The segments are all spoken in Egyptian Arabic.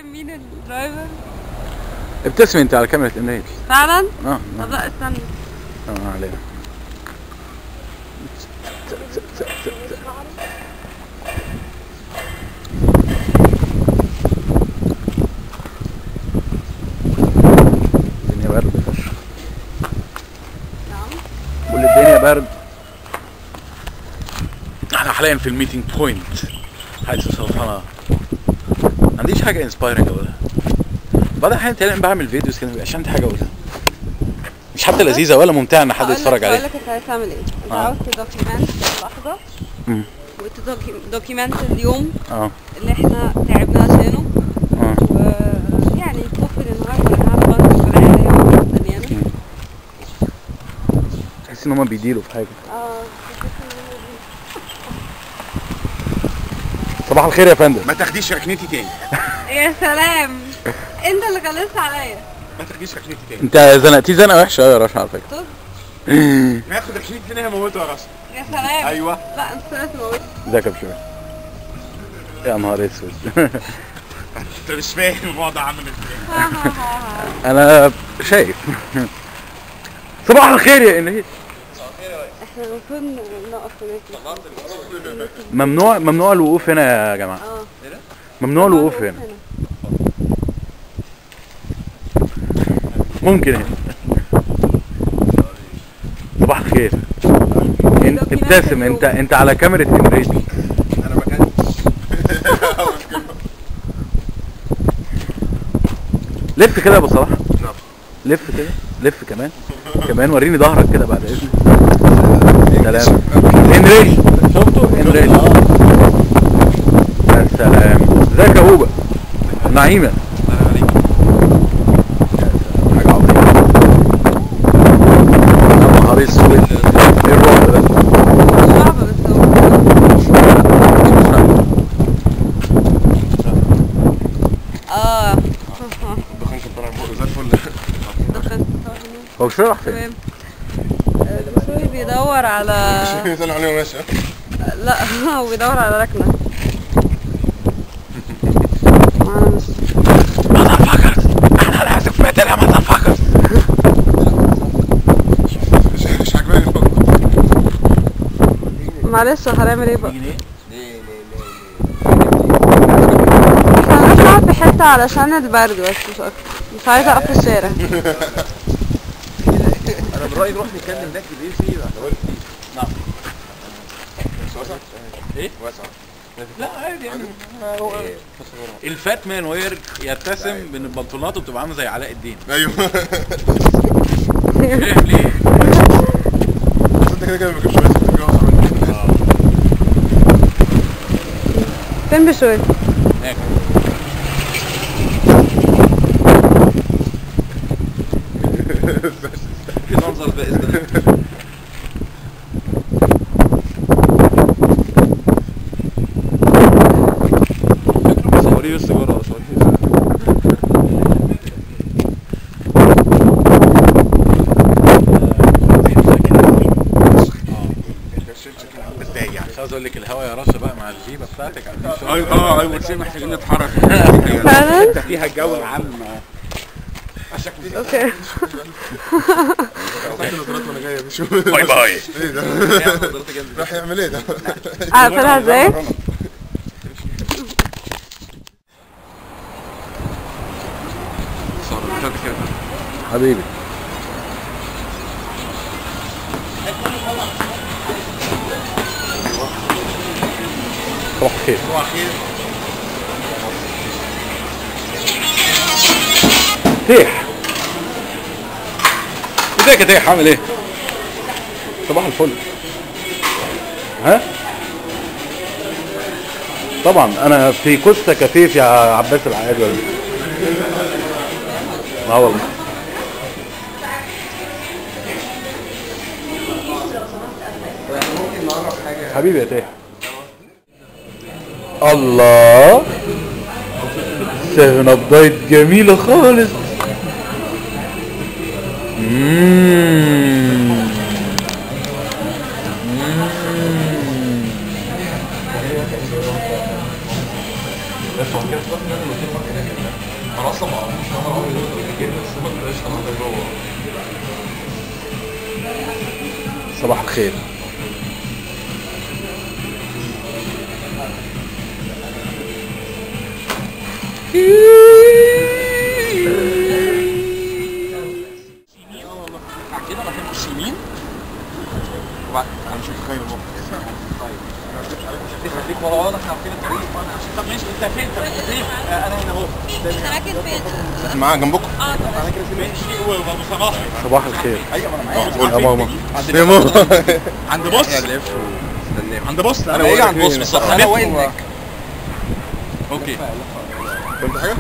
فاهم مين الدرايفر ابتسمي انت على كاميرا النيل فعلا اه طب لا استنى اه ما علينا الدنيا برد فشخ نعم كل الدنيا برد احنا حاليا في الميتنج بوينت حيث سوف انا ما عنديش حاجه انسبايرنج اقولها بعد احيانا تلاقي بعمل فيديوز كده مبيبقاش عندي حاجه اقولها مش حتى لذيذه ولا ممتعه ان حد يتفرج هقول عليها لك انت عايز تعمل ايه انت آه. عاوز تدوكيمنت اللحظه مم. وتدوكيمنت اليوم اه اللي احنا تعبنا عشانه اه ويعني تقبل النهارده انها تفكر في العيله يوم جدا يعني تحس ان هما بيديروا في حاجه اه صباح الخير يا فندم ما تاخديش ركنتي تاني يا سلام انت اللي خلصت عليا ما تاخديش ركنتي تاني انت زنقتيه زنقه وحشه قوي يا رشا على فكره طب ما ياخد ركنتي تاني هموته يا راسي يا سلام ايوه لا انت طلعت موت ازيك يا بشوي يا نهار اسود انت مش فاهم الوضع عامل ازاي انا شايف صباح الخير يا انهي احنا المفروض نقف هناك ممنوع ممنوع الوقوف هنا يا جماعه اه ممنوع الوقوف هنا ممكن هنا صباح الخير انت ابتسم انت انت على كاميرا انريتي انا ما كانش لف كده يا ابو صلاح نعم. لف كده لف كمان كمان وريني ظهرك كده بعد اذنك سلام انريش شفته انريش يا سلام ازيك يا هوبا نعيمه حاجه عظيمه يا نهار اسود ايه الرعب ده صعبة بس هو اه الدخان كان طالع فوق زي الفل دخلت هو مش رايح فين تمام آه، الدكتور بيدور على طلع عليه وماشي لا هو بيدور على ركنة ما انا مش motherfuckers احنا لازم في بيتنا يا motherfuckers مش مش عاجباني معلش هنعمل ايه بقى ليه احنا هنطلع في حتة علشان البرد بس مش اكتر مش عايزة اقف في الشارع انا من رايي نروح نتكلم هناك في الاي سي نعم واسع ايه واسع لا عادي يعني هو الفات مان وير يتسم بين البنطلونات وبتبقى عامله زي علاء الدين ايوه ليه ليه بس انت كده كده ما بتجيبش واسع بتجيب اوسع مني فين بشوي هناك في منظر باذن الله صوريه بس جوه صوريه بتضايق يعني مش عاوز اقول لك الهوا يا رشا بقى مع الجيبه بتاعتك عاملين شغل. ايوه اه ايوه بس محتاجين نتحرك فعلا فيها الجو العام اوكي خدت نظرات وانا جاي بشوف باي باي ايه ده راح يعمل ايه ده عارفة ازاي حبيبي صباح الخير تيح ازيك يا تيح عامل ايه؟ صباح الفل ها؟ طبعا انا في كوستا كفيف يا عباس العقاد ولا اه والله حبيبي يا تايه الله سيفن اب دايت جميلة خالص مم. مم. انا اصلا ما اعرفش انا عمري دول كده بس ما بقاش انا ده جوه صباح الخير كده بعدين نخش يمين وبعد انا مش متخيل الموقف طيب خليك ورا ورا احنا عارفين الطريق وانا عشان طب ماشي انت فين انت فين آه، انا هنا اهو راكب فين؟ معايا جنبكم اه انا كده ماشي وابو صلاح صباح الخير ايوه انا معايا يا ماما عند يا ماما عند بص عند بص انا واقف عند بص بالظبط انا وينك اوكي فهمت حاجه؟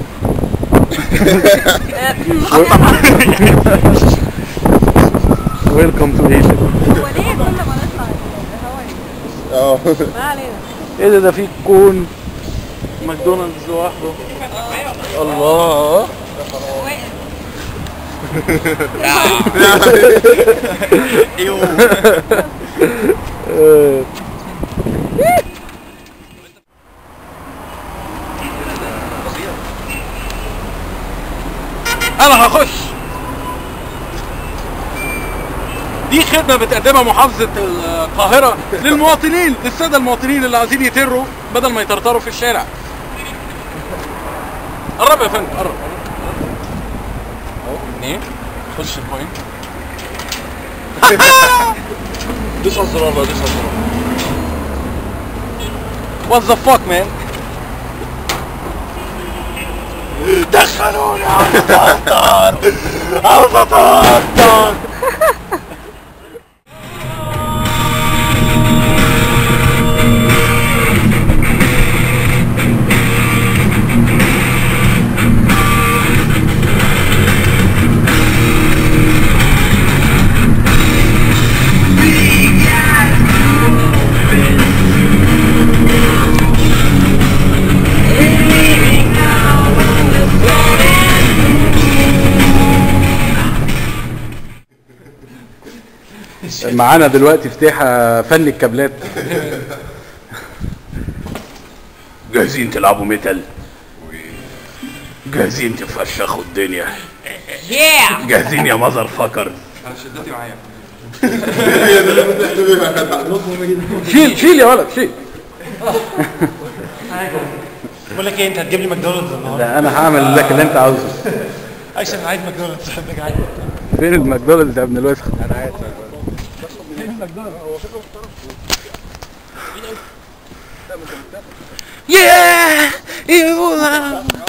ويلكم تو ايجيبت هو ليه كل ما نطلع الهواء اه ما علينا ايه ده ده في كون ماكدونالدز لوحده الله واقف آه. انا هخش دي خدمة بتقدمها محافظة القاهرة للمواطنين للسادة المواطنين اللي عايزين يتروا بدل ما يترتروا في الشارع قرب يا فندم قرب اهو اتنين خش البوينت دوس على الزرار بقى دوس على الزرار وات ذا فاك مان دخلوني عاوز اتقطر عاوز اتقطر معانا دلوقتي فتيحة فن الكابلات جاهزين تلعبوا ميتال جاهزين تفشخوا الدنيا جاهزين يا مزر فكر انا شدتي معايا شيل شيل يا ولد شيل بقول لك ايه انت هتجيب لي ماكدونالدز النهارده ده انا هعمل لك اللي انت عاوزه عشان انا عايز ماكدونالدز بحبك عايز فين الماكدونالدز يا ابن الوسخ Yeah, you